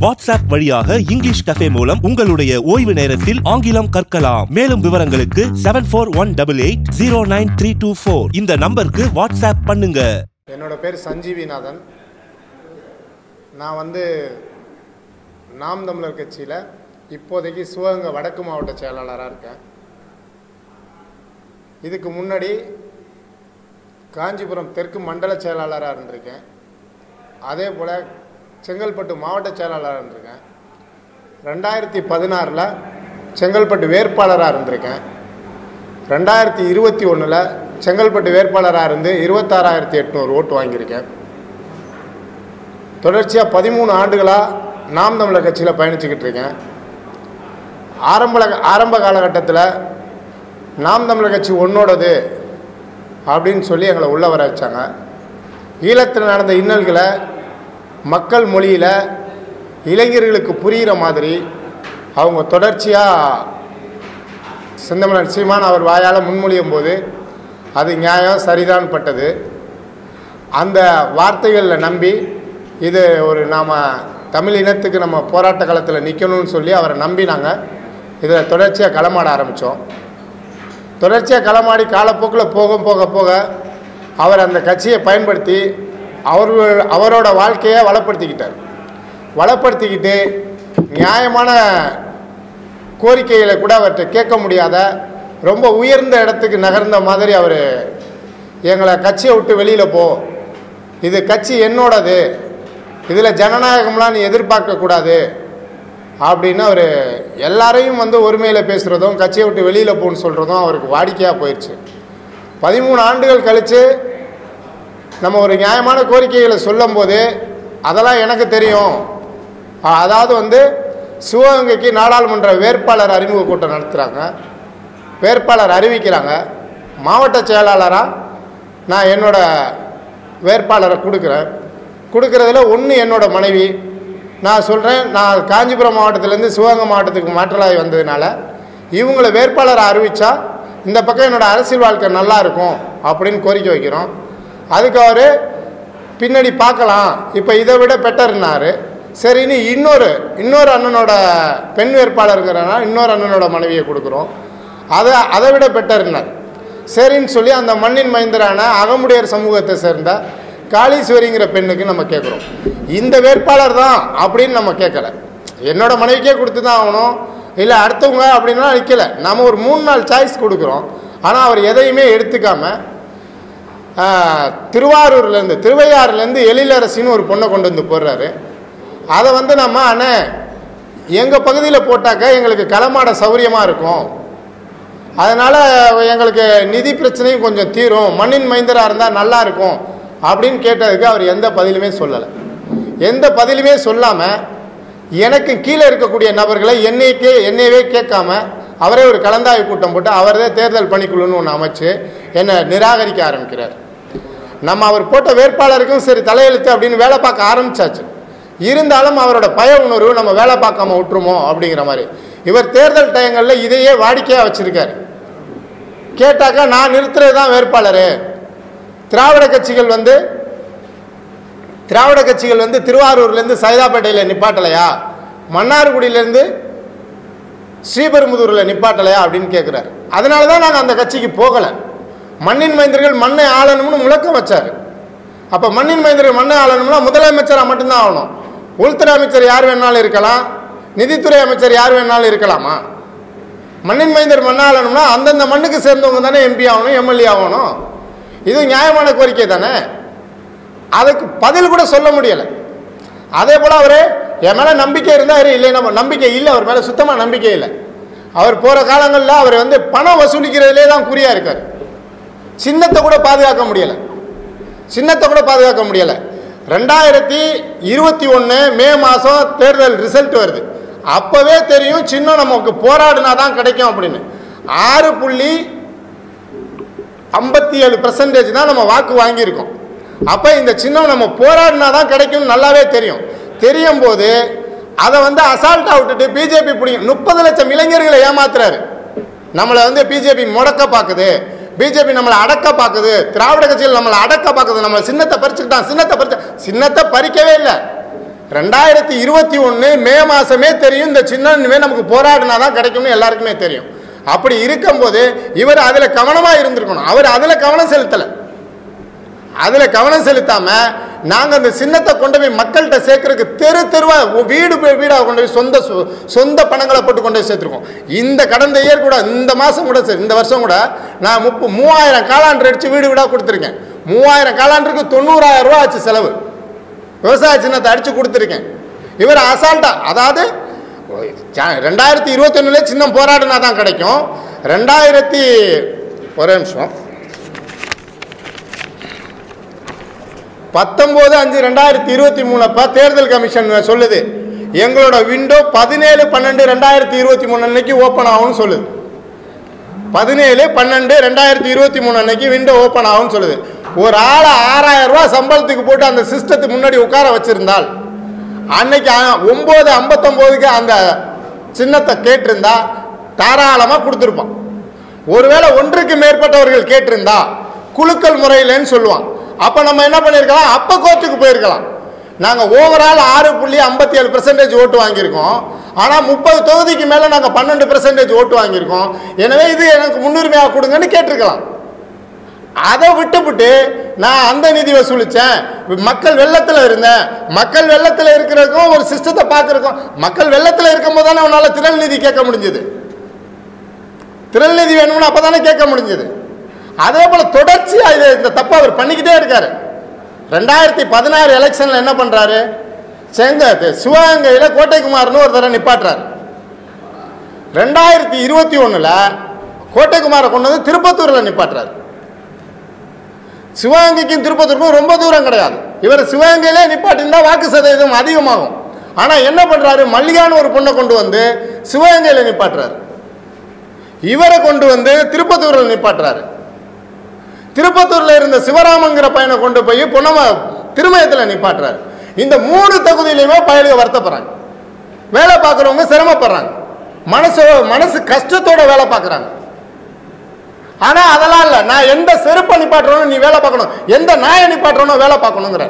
WhatsApp வழியாக English cafe மூலம் உங்களுடைய ஓய்வு நேரத்தில் ஆங்கிலம் கற்கலாம் மேலும் விவரங்களுக்கு seven four one double eight zero nine three two four இந்த நம்பருக்கு வாட்ஸ்அப் பண்ணுங்க என்னோட பேர் சஞ்சீவிநாதன் நான் வந்து நாம் தமிழர் கட்சியில் இப்போதைக்கு சிவகங்கை வடக்கு மாவட்ட செயலாளராக இருக்கேன் இதுக்கு முன்னாடி காஞ்சிபுரம் தெற்கு மண்டல செயலாளராக இருந்திருக்கேன் அதே போல் செங்கல்பட்டு மாவட்ட செயலாளராக இருந்திருக்கேன் ரெண்டாயிரத்தி பதினாறில் செங்கல்பட்டு வேட்பாளராக இருந்திருக்கேன் ரெண்டாயிரத்தி இருபத்தி ஒன்றில் செங்கல்பட்டு வேட்பாளராக இருந்து இருபத்தாறாயிரத்தி எட்நூறு ஓட்டு வாங்கியிருக்கேன் தொடர்ச்சியாக பதிமூணு ஆண்டுகளாக நாம் தமிழர் கட்சியில் பயணிச்சுக்கிட்டு இருக்கேன் ஆரம்ப ஆரம்ப காலகட்டத்தில் நாம் தமிழர் கட்சி ஒன்னோடது அப்படின்னு சொல்லி எங்களை உள்ள வர வச்சாங்க ஈழத்தில் நடந்த இன்னல்களை மக்கள் மொழியில் இளைஞர்களுக்கு புரிகிற மாதிரி அவங்க தொடர்ச்சியாக செந்தமிழன் சீமான் அவர் வாயால் முன்மொழியும் போது அது நியாயம் சரிதான் பட்டது அந்த வார்த்தைகளில் நம்பி இது ஒரு நாம் தமிழ் இனத்துக்கு நம்ம போராட்ட காலத்தில் நிற்கணும்னு சொல்லி அவரை நம்பி நாங்கள் இதில் தொடர்ச்சியாக களமாட ஆரம்பித்தோம் தொடர்ச்சியாக களமாடி காலப்போக்கில் போக போக போக அவர் அந்த கட்சியை பயன்படுத்தி அவர் அவரோட வாழ்க்கையை வளப்படுத்திக்கிட்டார் வளப்படுத்திக்கிட்டு நியாயமான கோரிக்கைகளை கூட அவர்கிட்ட கேட்க முடியாத ரொம்ப உயர்ந்த இடத்துக்கு நகர்ந்த மாதிரி அவர் எங்களை கட்சியை விட்டு வெளியில் போ இது கட்சி என்னோடது இதில் ஜனநாயகம்லாம் நீ எதிர்பார்க்கக்கூடாது அப்படின்னு அவர் எல்லாரையும் வந்து ஒருமையில் பேசுகிறதும் கட்சியை விட்டு வெளியில் போன்னு சொல்கிறதும் அவருக்கு வாடிக்கையாக போயிடுச்சு பதிமூணு ஆண்டுகள் கழித்து நம்ம ஒரு நியாயமான கோரிக்கைகளை சொல்லும்போது அதெல்லாம் எனக்கு தெரியும் அ- அதாவது வந்து சிவகங்கைக்கு நாடாளுமன்ற வேட்பாளர் அறிமுக கூட்டம் நடத்துகிறாங்க வேட்பாளர் அறிவிக்கிறாங்க மாவட்ட செயலாளராக நான் என்னோட வேட்பாளரை கொடுக்குறேன் கொடுக்குறதுல ஒன்று என்னோட மனைவி நான் சொல்கிறேன் நான் காஞ்சிபுரம் மாவட்டத்திலேருந்து சிவகங்கை மாவட்டத்துக்கு மாற்றலாகி வந்ததுனால இவங்களை வேட்பாளரை அறிவித்தா இந்த பக்கம் என்னோட அரசியல் வாழ்க்கை நல்லா இருக்கும் அப்படின்னு கோரிக்கை வைக்கிறோம் அதுக்கு அவர் பின்னாடி பார்க்கலாம் இப்போ இதை விட பெட்டர்னாரு சரின்னு இன்னொரு இன்னொரு அண்ணனோட பெண் வேட்பாளருங்கிறனா இன்னொரு அண்ணனோட மனைவியை கொடுக்குறோம் அதை அதை விட பெட்டர்னார் சரின்னு சொல்லி அந்த மண்ணின் மைந்தரான அகமுடையர் சமூகத்தை சேர்ந்த காளீஸ்வரிங்கிற பெண்ணுக்கு நம்ம கேட்குறோம் இந்த வேட்பாளர் தான் அப்படின்னு நம்ம கேட்கல என்னோட மனைவிக்கே கொடுத்து தான் ஆகணும் இல்லை அடுத்தவங்க அப்படின்னா நிற்கல நம்ம ஒரு மூணு நாள் சாய்ஸ் கொடுக்குறோம் ஆனால் அவர் எதையுமே எடுத்துக்காம ஆஹ், திருவாரூர்லேருந்து திருவையாறுலேருந்து எழிலரசின்னு ஒரு பொண்ணை கொண்டு வந்து போடுறாரு அதை வந்து நம்ம அண்ணே எங்கள் பகுதியில் போட்டாக்க எங்களுக்கு களமாட சௌரியமாக இருக்கும் அதனால் எங்களுக்கு நிதி பிரச்சனையும் கொஞ்சம் தீரும் மண்ணின் மைந்தராக இருந்தால் நல்லா இருக்கும் அப்படின்னு கேட்டதுக்கு அவர் எந்த பதிலுமே சொல்லலை எந்த பதிலுமே சொல்லாமல் எனக்கு கீழே இருக்கக்கூடிய நபர்களை என்னைக்கே என்னையவே கேட்காம அவரே ஒரு கலந்தாய்வு கூட்டம் போட்டு அவரே தேர்தல் பணிக்குழுன்னு ஒன்று அமைச்சு என்னை நிராகரிக்க ஆரம்பிக்கிறார் நம்ம அவர் போட்ட வேட்பாளருக்கும் சரி தலையெழுத்து அப்படின்னு வேலை பார்க்க ஆரம்பிச்சாச்சு இருந்தாலும் அவரோட பய உணர்வு நம்ம வேலை பார்க்காம விட்டுருமோ அப்படிங்கிற மாதிரி இவர் தேர்தல் டயங்களில் இதையே வாடிக்கையாக வச்சிருக்காரு கேட்டாக்கா நான் நிறுத்துறது தான் வேட்பாளர் திராவிட கட்சிகள் வந்து திராவிட கட்சிகள் வந்து திருவாரூர்லேருந்து சைதாப்பேட்டையில் நிப்பாட்டலையா மன்னார்குடியிலேருந்து ஸ்ரீபெரும்புதூரில் நிப்பாட்டலையா அப்படின்னு கேட்குறாரு அதனால தான் நாங்கள் அந்த கட்சிக்கு போகலை மண்ணின் மைந்தர்கள் மண்ணை ஆளணும்னு முழக்கம் வச்சார் அப்போ மண்ணின் மைந்தர்கள் மண்ணை ஆளணும்னா முதலமைச்சராக மட்டும்தான் ஆகணும் உள்துறை அமைச்சர் யார் வேணாலும் இருக்கலாம் நிதித்துறை அமைச்சர் யார் வேணாலும் இருக்கலாமா மண்ணின் மைந்தர் மண்ணை ஆளணும்னா அந்தந்த மண்ணுக்கு சேர்ந்தவங்க தானே எம்பி ஆகணும் எம்எல்ஏ ஆகணும் இது நியாயமான கோரிக்கை தானே அதுக்கு பதில் கூட சொல்ல முடியலை அதே போல் அவர் என் மேலே நம்பிக்கை இருந்தார் இல்லை நம்ம நம்பிக்கை இல்லை அவர் மேலே சுத்தமாக நம்பிக்கை இல்லை அவர் போகிற காலங்களில் அவர் வந்து பணம் வசூலிக்கிறதுலே தான் குறியாக இருக்கார் சின்னத்தை கூட பாதுகாக்க முடியலை சின்னத்தை கூட பாதுகாக்க முடியலை ரெண்டாயிரத்தி இருபத்தி ஒன்று மே மாதம் தேர்தல் ரிசல்ட் வருது அப்போவே தெரியும் சின்னம் நமக்கு போராடினா தான் கிடைக்கும் அப்படின்னு ஆறு புள்ளி ஐம்பத்தி ஏழு பர்சன்டேஜ் தான் நம்ம வாக்கு வாங்கியிருக்கோம் அப்போ இந்த சின்னம் நம்ம போராடினா தான் கிடைக்கும்னு நல்லாவே தெரியும் தெரியும் போது அதை வந்து அசால்ட்டாக விட்டுட்டு பிஜேபி பிடிங்க முப்பது லட்சம் இளைஞர்களை ஏமாத்துறாரு நம்மளை வந்து பிஜேபி முடக்க பார்க்குது பிஜேபி நம்மளை அடக்க பார்க்குது திராவிட கட்சிகள் நம்மளை அடக்க பார்க்குது நம்மளை சின்னத்தை பறிச்சுக்கிட்டான் சின்னத்தை பறிச்சு சின்னத்தை பறிக்கவே இல்லை ரெண்டாயிரத்தி இருபத்தி ஒன்று மே மாதமே தெரியும் இந்த சின்னம் இனிமேல் நமக்கு போராடினா தான் கிடைக்கும்னு எல்லாருக்குமே தெரியும் அப்படி இருக்கும்போது இவர் அதில் கவனமாக இருந்திருக்கணும் அவர் அதில் கவனம் செலுத்தலை அதில் கவனம் செலுத்தாம நாங்கள் அந்த சின்னத்தை கொண்டு போய் மக்கள்கிட்ட சேர்க்கறதுக்கு தெரு தெருவா ஒ- வீடு போய் வீடாக கொண்டு போய் சொந்த சொ- சொந்த பணங்களை போட்டு கொண்டு போய் சேர்த்துருக்கோம் இந்த கடந்த இயர் கூட இந்த மாதம் கூட சரி இந்த வருஷம் கூட நான் முப்ப மூவாயிரம் காலாண்டு அடித்து வீடு வீடாக கொடுத்துருக்கேன் மூவாயிரம் காலாண்டுக்கு தொண்ணூறாயிரம் ரூபா ஆச்சு செலவு விவசாய சின்னத்தை அடித்து கொடுத்துருக்கேன் இவர் அசால்ட்டா அதாவது ஜா- ரெண்டாயிரத்தி இருபத்தொன்னுல சின்னம் போராடினா தான் கிடைக்கும் ரெண்டாயிரத்தி ஒரே நிமிஷம் பத்தொம்போது அஞ்சு ரெண்டாயிரத்தி இருபத்தி மூணுப்ப தேர்தல் கமிஷன் சொல்லுது எங்களோட விண்டோ பதினேழு பன்னெண்டு ரெண்டாயிரத்தி இருபத்தி மூணு அன்னைக்கு ஓப்பன் ஆகும்னு சொல்லுது பதினேழு பன்னெண்டு ரெண்டாயிரத்தி இருபத்தி மூணு அன்னைக்கு விண்டோ ஓப்பன் ஆகும்னு சொல்லுது ஒரு ஆளை ஆறாயிரம் ரூபாய் சம்பளத்துக்கு போட்டு அந்த சிஸ்டத்துக்கு முன்னாடி உட்கார வச்சிருந்தால் அன்னைக்கு அ- ஒன்பது ஐம்பத்தொம்போதுக்கு அந்த சின்னத்தை கேட்டிருந்தா தாராளமாக கொடுத்துருப்பான் ஒருவேளை ஒன்றுக்கு மேற்பட்டவர்கள் கேட்டிருந்தா குலுக்கல் முறையிலன்னு சொல்லுவான் அப்போ நம்ம என்ன பண்ணியிருக்கலாம் அப்போ கோர்ட்டுக்கு போயிருக்கலாம் நாங்கள் ஓவரால் ஆறு புள்ளி ஐம்பத்தி ஏழு பெர்சன்டேஜ் ஓட்டு வாங்கியிருக்கோம் ஆனால் முப்பது தொகுதிக்கு மேலே நாங்கள் பன்னெண்டு பெர்சன்டேஜ் ஓட்டு வாங்கியிருக்கோம் எனவே இது எனக்கு முன்னுரிமையாக கொடுங்கன்னு கேட்டிருக்கலாம் அதை விட்டுவிட்டு நான் அந்த நிதி வசூலித்தேன் மக்கள் வெள்ளத்தில் இருந்தேன் மக்கள் வெள்ளத்தில் இருக்கிறதுக்கும் ஒரு சிஸ்டத்தை பார்க்குறக்கும் மக்கள் வெள்ளத்தில் இருக்கும்போது தானே அவனால் திரள் நிதி கேட்க முடிஞ்சது திரள் நிதி வேணும்னு அப்போ தானே கேட்க முடிஞ்சது அதே போல் தொடர்ச்சியாக இது இந்த தப்பை அவர் பண்ணிக்கிட்டே இருக்காரு ரெண்டாயிரத்தி பதினாறு எலெக்ஷனில் என்ன பண்ணுறாரு செங்க சிவகங்கையில் கோட்டைக்குமார்னு ஒரு தடவை நிப்பாட்டுறாரு ரெண்டாயிரத்தி இருபத்தி ஒன்றில் கோட்டைக்குமாரை கொண்டு வந்து திருப்பத்தூரில் நிப்பாட்டுறாரு சிவகங்கைக்கும் திருப்பத்தூருக்கும் ரொம்ப தூரம் கிடையாது இவர் சிவகங்கையிலே நிப்பாட்டிருந்தா வாக்கு சதவீதம் அதிகமாகும் ஆனால் என்ன பண்ணுறாரு மல்லிகான்னு ஒரு பொண்ணை கொண்டு வந்து சிவகங்கையில் நிப்பாட்டுறாரு இவரை கொண்டு வந்து திருப்பத்தூரில் நிப்பாட்டுறாரு திருப்பத்தூரில் இருந்த சிவராமங்கிற பையனை கொண்டு போய் பொன்னம திருமயத்தில் நிப்பாட்டுறாரு இந்த மூணு தொகுதியிலையுமே பயலுக வருத்தப்படுறாங்க வேலை பார்க்குறவங்க சிரமப்படுறாங்க மனசு மனசு கஷ்டத்தோட வேலை பார்க்குறாங்க ஆனா அதெல்லாம் இல்ல நான் எந்த செருப்பை நிப்பாட்டுறோம் நீ வேலை பார்க்கணும் எந்த நாயை நிப்பாட்டுறோனோ வேலை பார்க்கணுங்கிற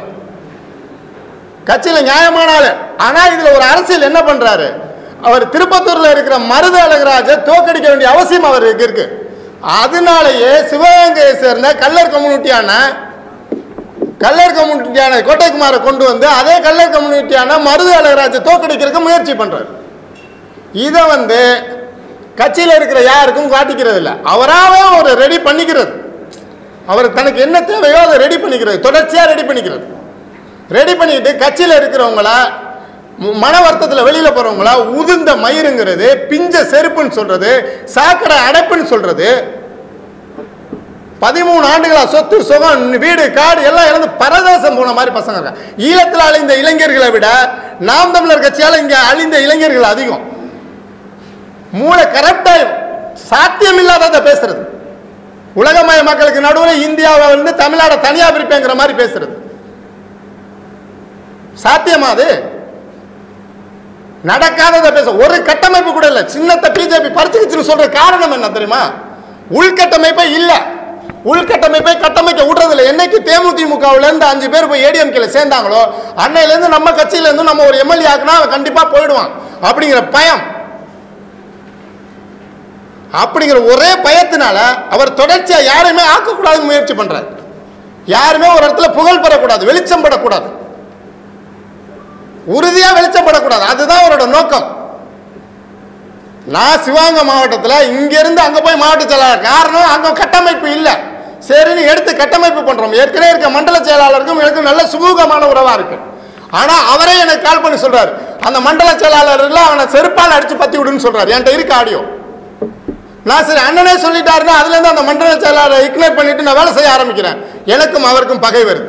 கட்சியில நியாயமான ஆளு ஆனா இதுல ஒரு அரசியல் என்ன பண்றாரு அவர் திருப்பத்தூர்ல இருக்கிற மருது அழகராஜ தோக்கடிக்க வேண்டிய அவசியம் அவருக்கு இருக்கு அதனாலேயே சிவகங்கையை சேர்ந்த கல்லர் கம்யூனிட்டியான கல்லர் கம்யூனிட்டியான கோட்டைக்குமாரை கொண்டு வந்து அதே கல்லர் கம்யூனிட்டியான மருது அழகராஜ தோக்கடிக்கிறதுக்கு முயற்சி பண்றாரு இதை வந்து கட்சியில் இருக்கிற யாருக்கும் காட்டிக்கிறது இல்லை அவராகவே ஒரு ரெடி பண்ணிக்கிறது அவர் தனக்கு என்ன தேவையோ அதை ரெடி பண்ணிக்கிறது தொடர்ச்சியாக ரெடி பண்ணிக்கிறது ரெடி பண்ணிக்கிட்டு கட்சியில் இருக்கிறவங்கள ம- மன வருத்தத்தில் வெளியில் போகிறவங்கள உதிர்ந்த மயிருங்கிறது பிஞ்ச செருப்புன்னு சொல்கிறது சாக்கடை அடைப்புன்னு சொல்கிறது பதிமூணு ஆண்டுகளா சொத்து சுகம் வீடு காடு எல்லாம் இழந்து பரதேசம் போன மாதிரி பசங்க இருக்காங்க ஈழத்தில் அழிந்த இளைஞர்களை விட நாம் தமிழர் கட்சியால் இங்கே அழிந்த இளைஞர்கள் அதிகம் மூளை கரெக்டாக சாத்தியம் இல்லாததை பேசுறது உலகமய மக்களுக்கு நடுவில் இந்தியாவை வந்து தமிழ்நாடை தனியா பிரிப்பேங்கிற மாதிரி பேசுறது சாத்தியமா அது நடக்காததை பேச ஒரு கட்டமைப்பு கூட இல்லை சின்னத்தை பிஜேபி பறிச்சுக்கிச்சுன்னு சொல்ற காரணம் என்ன தெரியுமா உள்கட்டமைப்பே இல்லை உள்கட்டமைப்பை கட்டமைக்க விடுறதில்ல என்னைக்கு தேமுதிமுகவுல இருந்து அஞ்சு பேர் போய் ஏடிஎம்கேல சேர்ந்தாங்களோ அன்னையிலேருந்து நம்ம கட்சியில இருந்து நம்ம ஒரு எம்எல்ஏ ஆக்குனா அவன் கண்டிப்பா போயிடுவான் அப்படிங்கிற பயம் அப்படிங்கிற ஒரே பயத்தினால அவர் தொடர்ச்சியா யாரையுமே ஆக்கக்கூடாதுன்னு முயற்சி பண்றாரு யாருமே ஒரு இடத்துல புகழ் பெறக்கூடாது வெளிச்சம் படக்கூடாது உறுதியா வெளிச்சம் படக்கூடாது அதுதான் அவரோட நோக்கம் நான் சிவகங்கை மாவட்டத்தில் இங்கிருந்து அங்கே போய் மாவட்ட செயலாளர் காரணம் அங்கே கட்டமைப்பு இல்லை சரின்னு எடுத்து கட்டமைப்பு பண்ணுறோம் ஏற்கனவே இருக்க மண்டல செயலாளருக்கும் எனக்கு நல்ல சுமூகமான உறவாக இருக்கு ஆனால் அவரே எனக்கு கால் பண்ணி சொல்றாரு அந்த மண்டல செயலாளர்ல அவனை செருப்பால் அடிச்சு பத்தி விடுன்னு சொல்றாரு என்கிட்ட இருக்கு ஆடியோ நான் சரி அண்ணனே சொல்லிட்டாருன்னா அதுலேருந்து அந்த மண்டல செயலாளரை இக்னோர் பண்ணிட்டு நான் வேலை செய்ய ஆரம்பிக்கிறேன் எனக்கும் அவருக்கும் பகை வருது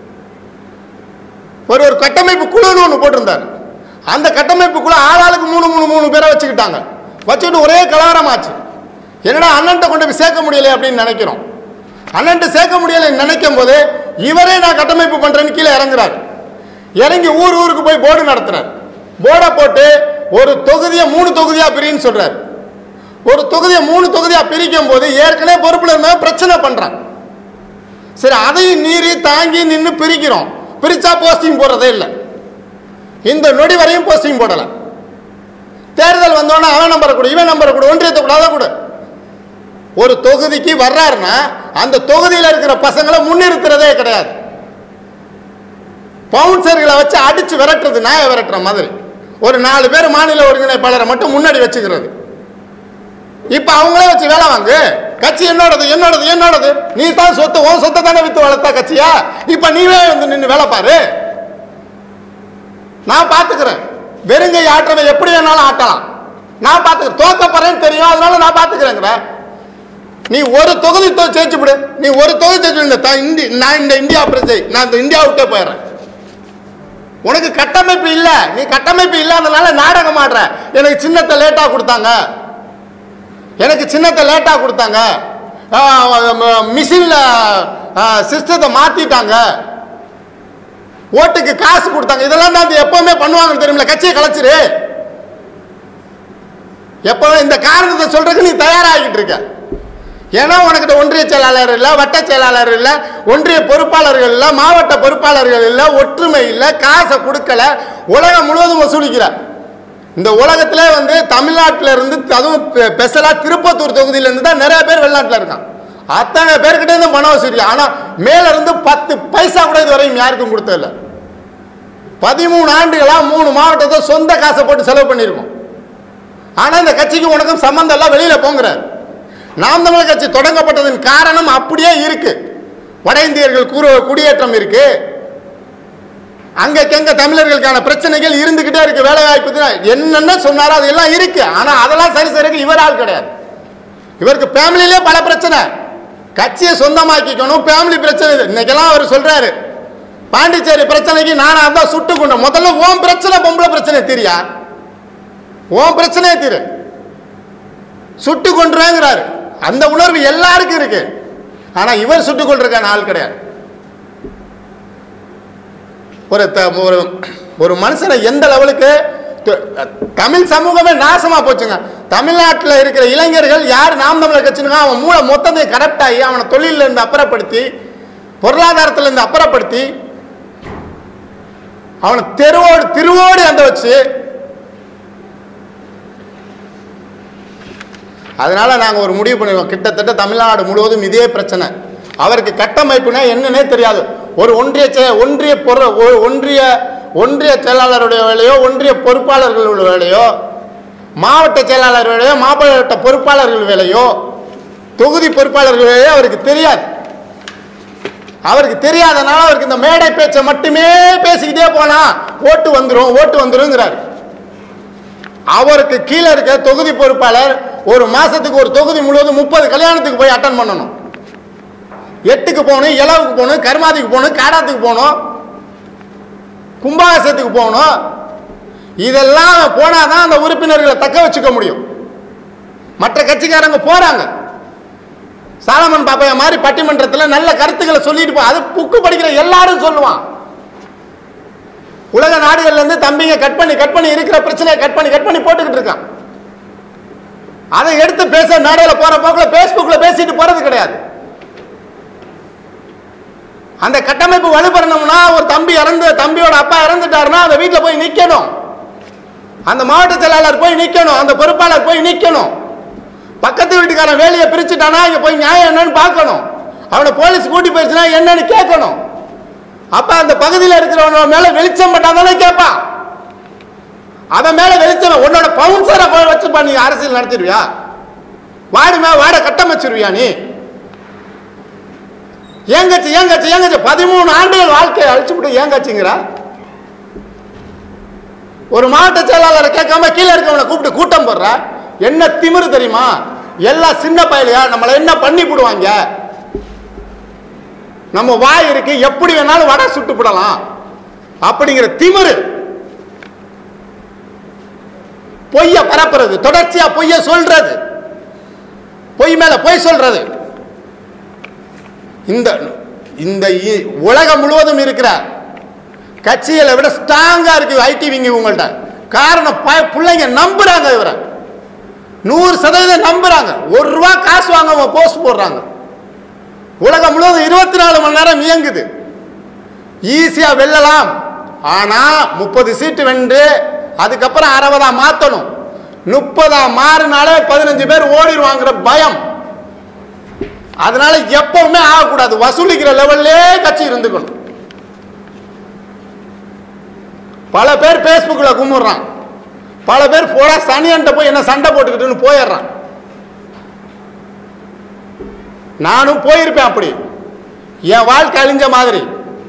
ஒரு ஒரு கட்டமைப்பு குழுன்னு ஒன்று போட்டிருந்தார் அந்த கட்டமைப்பு குழு ஆளாளுக்கு மூணு மூணு மூணு பேரை வச்சுக்கிட்டாங்க வச்சுக்கிட்டு ஒரே கலவரமாச்சு என்னடா அண்ணன்ட்ட கொண்டு போய் சேர்க்க முடியலை அப்படின்னு நினைக்கிறோம் அண்ணன்ட்ட சேர்க்க முடியலைன்னு நினைக்கும் போது இவரே நான் கட்டமைப்பு பண்றேன்னு கீழே இறங்குறாரு இறங்கி ஊர் ஊருக்கு போய் போர்டு நடத்துறாரு போர்டை போட்டு ஒரு தொகுதியை மூணு தொகுதியா பிரின்னு சொல்றாரு ஒரு தொகுதியை மூணு தொகுதியா பிரிக்கும் போது ஏற்கனவே பொறுப்புல இருந்தவன் பிரச்சனை பண்றான் சரி அதையும் மீறி தாங்கி நின்று பிரிக்கிறோம் பிரிச்சா போஸ்டிங் போடுறதே இல்லை இந்த நொடி வரையும் போஸ்டிங் போடல தேர்தல் வந்தோடனே அவன் நம்பரை கொடு இவன் நம்பரை கொடு ஒன்றியத்தை கூட அதை கொடு ஒரு தொகுதிக்கு வர்றாருன்னா அந்த தொகுதியில் இருக்கிற பசங்களை முன்னிறுத்துறதே கிடையாது பவுன்சர்களை வச்சு அடிச்சு விரட்டுறது நாய விரட்டுற மாதிரி ஒரு நாலு பேர் மாநில ஒருங்கிணைப்பாளரை மட்டும் முன்னாடி வச்சுக்கிறது இப்ப அவங்களே வச்சு வேலை வாங்கு கட்சி என்னோடது என்னோடது என்னோடது நீ தான் சொத்து உன் சொத்தை தானே வித்து வளர்த்தா கட்சியா இப்ப நீவே வந்து நின்று வேலை பாரு நான் பாத்துக்கிறேன் வெறுங்கை ஆட்டுறவன் எப்படி வேணாலும் ஆட்டலாம் நான் பாத்துக்கிறேன் தோக்க போறேன்னு தெரியும் அதனால நான் பாத்துக்கிறேங்கிற நீ ஒரு தொகுதி தொ- ஜெயிச்சு விடு நீ ஒரு தொகுதி ஜெயிச்சு விடு. இந்த த- இந்தி நான் இந்த இந்தியா பிரஜை நான் இந்த இந்தியா விட்டே போயிடுறேன் உனக்கு கட்டமைப்பு இல்ல நீ கட்டமைப்பு இல்லாதனால நாடகம் ஆடுற எனக்கு சின்னத்தை லேட்டா கொடுத்தாங்க எனக்கு சின்னத்தை லேட்டா கொடுத்தாங்க மிஷின்ல சிஸ்டத்தை மாத்திட்டாங்க ஓட்டுக்கு காசு கொடுத்தாங்க இதெல்லாம் தான் எப்பவுமே பண்ணுவாங்கன்னு தெரியுமில்ல கட்சியை கலைச்சிரு எப்பவுமே இந்த காரணத்தை சொல்றதுக்கு நீ தயாராகிட்டு இருக்க ஏன்னா உனக்கிட்ட ஒன்றிய செயலாளர் இல்லை வட்ட செயலாளர் இல்லை ஒன்றிய பொறுப்பாளர்கள் இல்லை மாவட்ட பொறுப்பாளர்கள் இல்லை ஒற்றுமை இல்லை காசை கொடுக்கல உலகம் முழுவதும் வசூலிக்கிற இந்த உலகத்திலே வந்து தமிழ்நாட்டில இருந்து அதுவும் ஸ்பெஷலா திருப்பத்தூர் தொகுதியில இருந்து தான் நிறைய பேர் வெளிநாட்டில் இருக்கான் அத்தனை பேர்கிட்ட இருந்து பணம் வசூலி ஆனா மேல இருந்து பத்து பைசா கூட இதுவரையும் யாருக்கும் கொடுத்ததில்ல பதிமூணு ஆண்டுகளா மூணு மாவட்டத்தை சொந்த காசை போட்டு செலவு பண்ணியிருக்கோம் ஆனா இந்த கட்சிக்கு உனக்கும் சம்பந்தம் எல்லாம் வெளியில போங்கிறார் நாம் தமிழர் கட்சி தொடங்கப்பட்டதன் காரணம் அப்படியே இருக்கு வட இந்தியர்கள் குரு குடியேற்றம் இருக்கு அங்கங்க தமிழர்களுக்கான பிரச்சனைகள் இருந்துகிட்டே இருக்கு வேலை வாய்ப்பு என்னென்ன சொன்னாரோ அதெல்லாம் இருக்கு ஆனா அதெல்லாம் சரி செய்யறதுக்கு இவர் ஆள் கிடையாது இவருக்கு ஃபேமிலியிலே பல பிரச்சனை கட்சியை சொந்தமாக்கிக்கணும் ஃபேமிலி பிரச்சனை இது. இன்னைக்கெல்லாம் அவர் சொல்றாரு பாண்டிச்சேரி பிரச்சனைக்கு நானா தான் சுட்டு கொண்டேன் முதல்ல ஓம் பிரச்சனை பொம்பளை பிரச்சனை தெரியா ஓம் பிரச்சனையே தீரு சுட்டு கொண்டுருவேங்கிறாரு அந்த உணர்வு எல்லாருக்கும் இருக்கு ஆனா இவர் சுட்டு கொண்டிருக்கான ஆள் கிடையாது ஒரு த- ஒரு ஒரு மனுஷனை எந்த லெவலுக்கு த- தமிழ் சமூகமே நாசமா போச்சுங்க தமிழ்நாட்டில் இருக்கிற இளைஞர்கள் யார் நாம் தமிழர் கட்சினுங்க அவன் மூளை மொத்தத்தை கரெக்ட் ஆகி அவனை தொழிலில் இருந்து அப்புறப்படுத்தி பொருளாதாரத்தில் இருந்து அப்புறப்படுத்தி அவனை தெருவோடு திருவோடு அந்த வச்சு அதனால நாங்கள் ஒரு முடிவு பண்ணிருக்கோம் கிட்டத்தட்ட தமிழ்நாடு முழுவதும் இதே பிரச்சனை அவருக்கு கட்டமைப்புனா என்னன்னே தெரியாது ஒரு ஒன்றிய செய- ஒன்றிய பொரு ஒ- ஒன்றிய ஒன்றிய செயலாளருடைய வேலையோ ஒன்றிய பொறுப்பாளர்களுடைய வேலையோ மாவட்ட செயலாளர் வேலையோ மாவட்ட பொறுப்பாளர்கள் வேலையோ தொகுதி பொறுப்பாளர்கள் வேலையோ அவருக்கு தெரியாது அவருக்கு தெரியாதனால அவருக்கு இந்த மேடை பேச்சை மட்டுமே பேசிக்கிட்டே போனா ஓட்டு வந்துரும் ஓட்டு வந்துருங்கிறாரு அவருக்கு கீழே இருக்க தொகுதி பொறுப்பாளர் ஒரு மாசத்துக்கு ஒரு தொகுதி முழுவதும் முப்பது கல்யாணத்துக்கு போய் அட்டன் பண்ணணும் எட்டுக்கு போகணும் இலவுக்கு போகணும் கருமாதிக்கு போகணும் காடாத்துக்கு போகணும் கும்பாசத்துக்கு போகணும் இதெல்லாம் போனாதான் அந்த உறுப்பினர்களை தக்க வச்சுக்க முடியும் மற்ற கட்சிக்காரங்க போறாங்க சாலமன் பாப்பையா மாதிரி பட்டிமன்றத்தில் நல்ல கருத்துக்களை சொல்லிட்டு போ அது புக்கு படிக்கிற எல்லாரும் சொல்லுவான் உலக நாடுகள்ல இருந்து தம்பிங்க கட் பண்ணி கட் பண்ணி இருக்கிற பிரச்சனையை கட் பண்ணி கட் பண்ணி போட்டுக்கிட்டு இருக்கான் அதை எடுத்து பேச நாடையில போற போக்குல பேஸ்புக்ல பேசிட்டு போறது கிடையாது அந்த கட்டமைப்பு வலுப்பெறணும்னா ஒரு தம்பி இறந்து தம்பியோட அப்பா இறந்துட்டாருன்னா அந்த வீட்டில் போய் நிக்கணும் அந்த மாவட்ட செயலாளர் போய் நிக்கணும் அந்த பொறுப்பாளர் போய் நிக்கணும் பக்கத்து வீட்டுக்காரன் வேலையை பிரிச்சுட்டானா இங்க போய் நியாயம் என்னன்னு பார்க்கணும் அவனை போலீஸ் கூட்டி போயிடுச்சுன்னா என்னன்னு கேட்கணும் அப்ப அந்த பகுதியில் இருக்கிறவன மேல வெளிச்சம் பட்டாதானே கேட்பான் அவன் மேல வெளிச்சம் உன்னோட பவுன்சரை போய் வச்சுப்பா நீ அரசியல் நடத்திடுவியா வாடி மே வாட கட்டமைச்சிருவியா நீ ஏன் கட்சி ஏன் கட்சி ஏன் கட்சி பதிமூணு ஆண்டுகள் வாழ்க்கையை அழிச்சுவிட்டு ஏன் கட்சிங்கிற ஒரு மாவட்ட செயலாளரை கேட்காம கீழே இருக்கவனை கூப்பிட்டு கூட்டம் போடுற என்ன திமிரு தெரியுமா எல்லாம் சின்ன பயலையா நம்மளை என்ன பண்ணி போடுவாங்க நம்ம வாய் இருக்கு எப்படி வேணாலும் வடை சுட்டு போடலாம் அப்படிங்கிற திமிரு பொய்ய பரப்புறது தொடர்ச்சியா பொய்ய சொல்றது பொய் மேல பொய் சொல்றது இந்த இந்த இ- உலகம் முழுவதும் இருக்கிற கட்சிகளை விட ஸ்ட்ராங்கா இருக்கு ஐடி விங்க உங்கள்ட்ட காரணம் ப- பிள்ளைங்க நம்புறாங்க இவரை நூறு சதவீதம் நம்புறாங்க ஒரு ரூபா காசு வாங்க போஸ்ட் போடுறாங்க உலகம் முழுவதும் இருபத்தி நாலு மணி நேரம் இயங்குது ஈஸியா வெல்லலாம் ஆனா முப்பது சீட்டு வென்று அதுக்கப்புறம் அறுபதா மாத்தணும் முப்பதா மாறினாலே பதினஞ்சு பேர் ஓடிடுவாங்கிற பயம் அதனால எப்பவுமே ஆகக்கூடாது வசூலிக்கிற லெவல்லே கட்சி இருந்துக்கணும் பல பேர் பேஸ்புக்ல கும்பிடுறான் பல பேர் போடா சனியன்ட்ட போய் என்ன சண்டை போட்டுக்கிட்டுன்னு போயிடுறான் நானும் போயிருப்பேன் அப்படி என் வாழ்க்கை அழிஞ்ச மாதிரி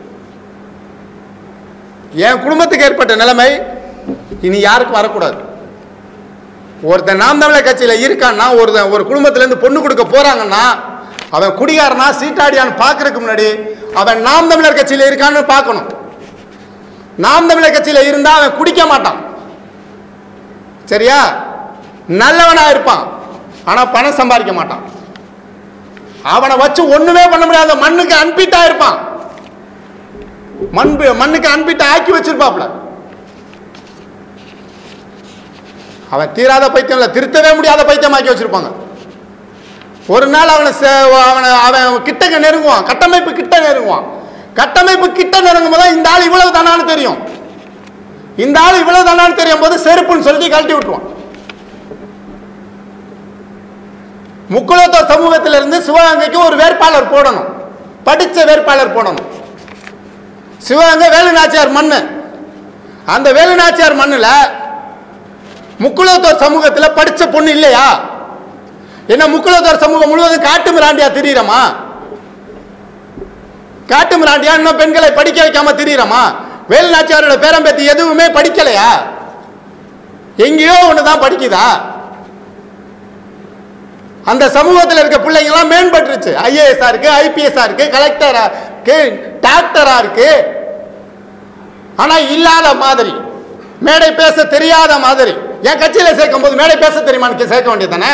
என் குடும்பத்துக்கு ஏற்பட்ட நிலைமை இனி யாருக்கும் வரக்கூடாது ஒருத்தன் நாம் தமிழர் கட்சியில் இருக்கான்னா ஒருத்தன் ஒரு குடும்பத்திலேருந்து பொண்ணு கொடுக்க போறாங்கன்னா அவன் குடிகாரனா சீட்டாடியான்னு பார்க்கறதுக்கு முன்னாடி அவன் நாம் தமிழர் கட்சியில் இருக்கான்னு பார்க்கணும் நாம் தமிழர் கட்சியில் இருந்தா அவன் குடிக்க மாட்டான் சரியா நல்லவனா இருப்பான் ஆனா பணம் சம்பாதிக்க மாட்டான் அவனை வச்சு ஒண்ணுமே பண்ண முடியாத மண்ணுக்கு அன்பிட்டா இருப்பான் மண்பு மண்ணுக்கு அன்பிட்டு ஆக்கி வச்சிருப்பாப்ல அவன் தீராத பைத்தியம் இல்லை திருத்தவே முடியாத பைத்தியம் ஆக்கி வச்சிருப்பாங்க ஒரு நாள் அவனை சே- அவனை அவன் கிட்டக்க நெருங்குவான் கட்டமைப்பு கிட்ட நெருங்குவான் கட்டமைப்பு கிட்ட நெருங்கும் போது இந்த ஆள் இவ்வளவு தானான்னு தெரியும் இந்த ஆள் இவ்வளவு தானான்னு தெரியும் போது செருப்புன்னு சொல்லி கழட்டி விட்டுருவான் முக்குலத்தோர் சமூகத்திலிருந்து சிவகங்கைக்கு ஒரு வேட்பாளர் போடணும் படிச்ச வேட்பாளர் போடணும் சிவகங்கை வேலுநாச்சியார் மண்ணு அந்த வேலுநாச்சியார் மண்ணுல முக்குலத்தோர் சமூகத்தில் படிச்ச பொண்ணு இல்லையா என்ன முக்குலத்தோர் சமூகம் முழுவதும் காட்டு மிராண்டியா திரியறமா காட்டு மிராண்டியா இன்னும் பெண்களை படிக்க வைக்காம திரியறமா வேலுநாச்சியாரோட பேரம்பேத்தி எதுவுமே படிக்கலையா எங்கேயோ ஒண்ணுதான் படிக்குதா அந்த சமூகத்தில் இருக்க பிள்ளைங்களாம் மேம்பட்டுருச்சு ஐஏஎஸ்ஆ இருக்கு ஐபிஎஸ்ஆ இருக்கு கலெக்டரா இருக்கு டாக்டரா இருக்கு ஆனா இல்லாத மாதிரி மேடை பேச தெரியாத மாதிரி என் கட்சியில சேர்க்கும் போது மேடை பேச தெரியுமான்னு சேர்க்க வேண்டியதானே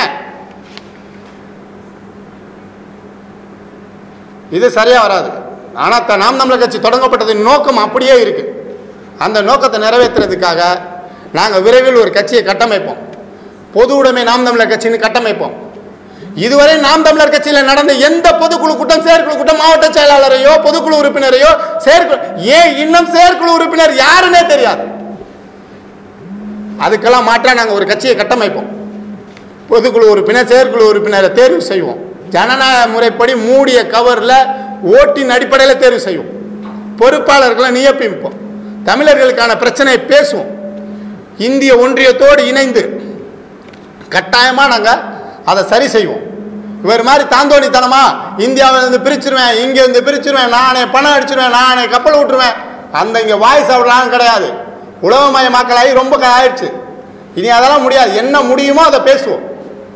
இது சரியா வராது ஆனா த- நாம் தமிழர் கட்சி தொடங்கப்பட்டதின் நோக்கம் அப்படியே இருக்கு அந்த நோக்கத்தை நிறைவேற்றுறதுக்காக நாங்க விரைவில் ஒரு கட்சியை கட்டமைப்போம் பொது உடைமை நாம் தமிழர் கட்சின்னு கட்டமைப்போம் இதுவரை நாம் தமிழர் கட்சியில் நடந்த எந்த பொதுக்குழு கூட்டம் செயற்குழு கூட்டம் மாவட்ட செயலாளரையோ பொதுக்குழு உறுப்பினரையோ செயற்குழு ஏன் இன்னும் செயற்குழு உறுப்பினர் யாருன்னே தெரியாது அதுக்கெல்லாம் மாற்றா நாங்கள் ஒரு கட்சியை கட்டமைப்போம் பொதுக்குழு உறுப்பினர் செயற்குழு உறுப்பினரை தேர்வு செய்வோம் ஜனநாயக முறைப்படி மூடிய கவரில் ஓட்டின் அடிப்படையில் தேர்வு செய்வோம் பொறுப்பாளர்களை நியமிப்போம் தமிழர்களுக்கான பிரச்சனையை பேசுவோம் இந்திய ஒன்றியத்தோடு இணைந்து கட்டாயமாக நாங்கள் அதை சரி செய்வோம் இவர் மாதிரி தாந்தோணித்தனமா இந்தியாவிலிருந்து பிரிச்சிருவேன் இங்கேருந்து பிரிச்சிருவேன் நானே பணம் அடிச்சிருவேன் நானே கப்பல் விட்டுருவேன் அந்த இங்கே வாய்ஸ் அவ்வளோலாம் கிடையாது உலகமயமாக்கலாகி ரொம்ப க- ஆயிடுச்சு இனி அதெல்லாம் முடியாது என்ன முடியுமோ அதை பேசுவோம்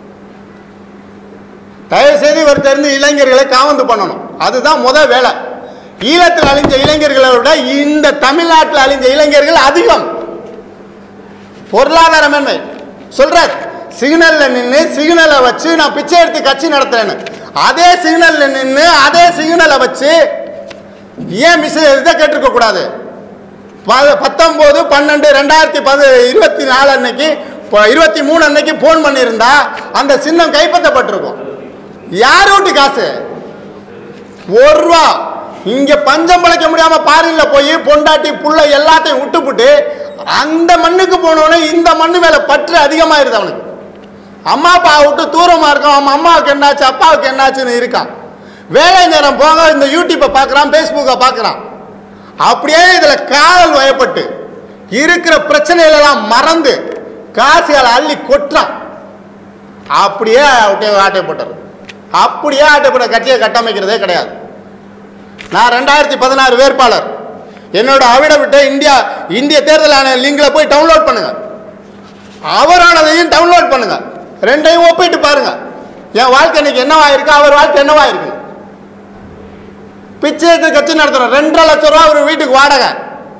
தயவு செய்து இவர்கிட்ட இருந்து இளைஞர்களை காவந்து பண்ணணும் அதுதான் முத வேலை ஈழத்தில் அழிஞ்ச இளைஞர்களை விட இந்த தமிழ்நாட்டில் அழிஞ்ச இளைஞர்கள் அதிகம் பொருளாதார மேன்மை சொல்றார் சிக்னல்ல நின்று சிக்னலை வச்சு நான் பிச்சை எடுத்து கட்சி நடத்துறேன்னு அதே சிக்னல்ல நின்று அதே சிக்னலை வச்சு ஏன் மிஸ் இதை கேட்டிருக்க கூடாது ப- பத்தொன்பது பன்னெண்டு ரெண்டாயிரத்தி பது இருபத்தி நாலு அன்னைக்கு இப்போ இருபத்தி மூணு அன்னைக்கு ஃபோன் பண்ணியிருந்தா அந்த சின்னம் கைப்பற்றப்பட்டிருக்கும் யார் வீட்டு காசு ஒரு ரூபா இங்க பஞ்சம் பிழைக்க முடியாம பாரின்ல போய் பொண்டாட்டி புள்ள எல்லாத்தையும் விட்டுப்புட்டு அந்த மண்ணுக்கு போனவனே இந்த மண்ணு மேல பற்று அதிகமாயிருது அவனுக்கு அம்மா அப்பா விட்டு தூரமா இருக்கான் அவன் அம்மாவுக்கு என்னாச்சு அப்பாவுக்கு என்னாச்சுன்னு இருக்கான் வேலை நேரம் போக இந்த யூடியூப்பை பார்க்கறான் ஃபேஸ்புக்கை பார்க்கறான் அப்படியே இதுல காதல் வயப்பட்டு இருக்கிற பிரச்சனைகள் எல்லாம் மறந்து காசுகளை அள்ளி கொட்டுறான் அப்படியே அப்படியே ஆட்டை போட்டார் அப்படியே ஆட்டை போட்ட கட்சியை கட்டமைக்கிறதே கிடையாது நான் ரெண்டாயிரத்தி பதினாறு வேட்பாளர் என்னோட அவிட விட்டு இந்தியா இந்திய தேர்தல் ஆணைய லிங்கில் போய் டவுன்லோட் பண்ணுங்க அவரானதையும் டவுன்லோட் பண்ணுங்க ரெண்டையும் ஒப்பிட்டு பாருங்க என் வாழ்க்கை இன்னைக்கு என்னவா இருக்கு அவர் வாழ்க்கை என்னவா இருக்கு பிச்சை எடுத்து கட்சி நடத்துறோம் ரெண்டரை லட்சம் ரூபா ஒரு வீட்டுக்கு வாடகை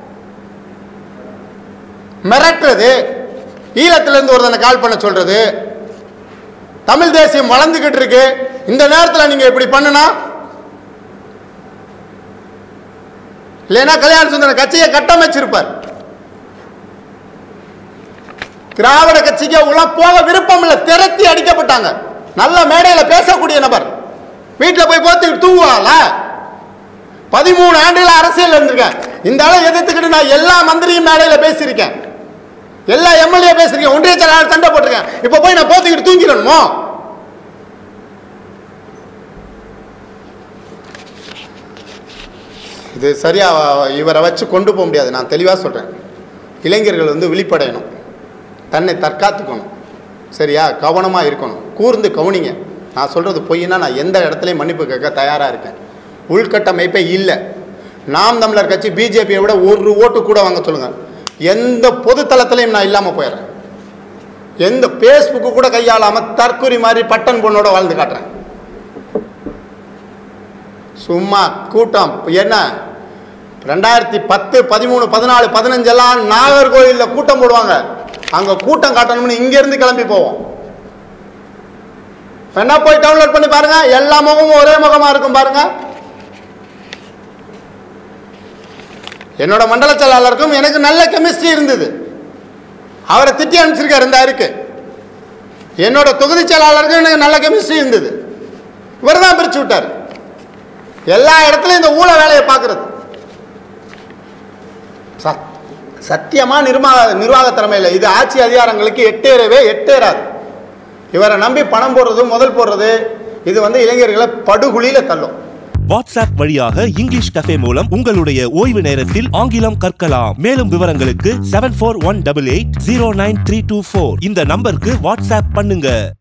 மிரட்டுறது ஈழத்திலிருந்து ஒருத்தனை கால் பண்ண சொல்றது தமிழ் தேசியம் வளர்ந்துகிட்டு இருக்கு இந்த நேரத்தில் நீங்க இப்படி பண்ணுனா இல்லைன்னா கல்யாண சுந்தரம் கட்சியை கட்டமைச்சிருப்பார் திராவிட கட்சிக்கு உள்ள போக விருப்பம் இல்லை திரத்தி அடிக்கப்பட்டாங்க நல்ல மேடையில பேசக்கூடிய நபர் வீட்டில் போய் போத்து தூங்குவாங்கள பதிமூணு ஆண்டுகள் அரசியல் இருந்திருக்கேன் இந்த ஆளை எதிர்த்துக்கிட்டு நான் எல்லா மந்திரியும் மேடையில் பேசியிருக்கேன் எல்லா எம்எல்ஏ பேசியிருக்கேன் ஒன்றிய செயலாளர் சண்டை போட்டிருக்கேன் இப்போ போய் நான் போத்திக்கிட்டு தூங்கிடணுமோ இது சரியா இவரை வச்சு கொண்டு போக முடியாது நான் தெளிவாக சொல்கிறேன் இளைஞர்கள் வந்து விழிப்படையணும் தன்னை தற்காத்துக்கணும் சரியா கவனமாக இருக்கணும் கூர்ந்து கவனிங்க நான் சொல்கிறது பொய்னா நான் எந்த இடத்துலையும் மன்னிப்பு கேட்க தயாராக இருக்கேன் உள்கட்டமைப்பே இல்லை நாம் தமிழர் கட்சி பிஜேபியை விட ஒரு ஓட்டு கூட வாங்க சொல்லுங்கள் எந்த பொது தளத்திலையும் நான் இல்லாமல் போயிடுறேன் எந்த ஃபேஸ்புக்கு கூட கையாளாமல் தற்கொலை மாதிரி பட்டன் பொண்ணோட வாழ்ந்து காட்டுறேன் சும்மா கூட்டம் என்ன ரெண்டாயிரத்தி பத்து பதிமூணு பதினாலு பதினஞ்செல்லாம் நாகர்கோயிலில் கூட்டம் போடுவாங்க அங்கே கூட்டம் காட்டணும்னு இங்கேருந்து கிளம்பி போவோம் வேணா போய் டவுன்லோட் பண்ணி பாருங்க எல்லா முகமும் ஒரே முகமா இருக்கும் பாருங்க என்னோட மண்டல செயலாளருக்கும் எனக்கு நல்ல கெமிஸ்ட்ரி இருந்தது அவரை திட்டி அனுப்பிச்சிருக்காரு இந்த இருக்கு என்னோட தொகுதி செயலாளருக்கும் எனக்கு நல்ல கெமிஸ்ட்ரி இருந்தது இவர் தான் பிரிச்சு விட்டார் எல்லா இடத்துலையும் இந்த ஊழ வேலையை பார்க்கறது சத் சத்தியமாக நிர்வாக நிர்வாக திறமையில் இது ஆட்சி அதிகாரங்களுக்கு எட்டேறவே எட்டேறாது இவரை நம்பி பணம் போடுறது முதல் போடுறது இது வந்து இளைஞர்களை படுகுழியில தள்ளும் வாட்ஸ்அப் வழியாக இங்கிலீஷ் கஃபே மூலம் உங்களுடைய ஓய்வு நேரத்தில் ஆங்கிலம் கற்கலாம் மேலும் விவரங்களுக்கு seven four one double eight zero nine three two four இந்த நம்பருக்கு வாட்ஸ்அப் பண்ணுங்க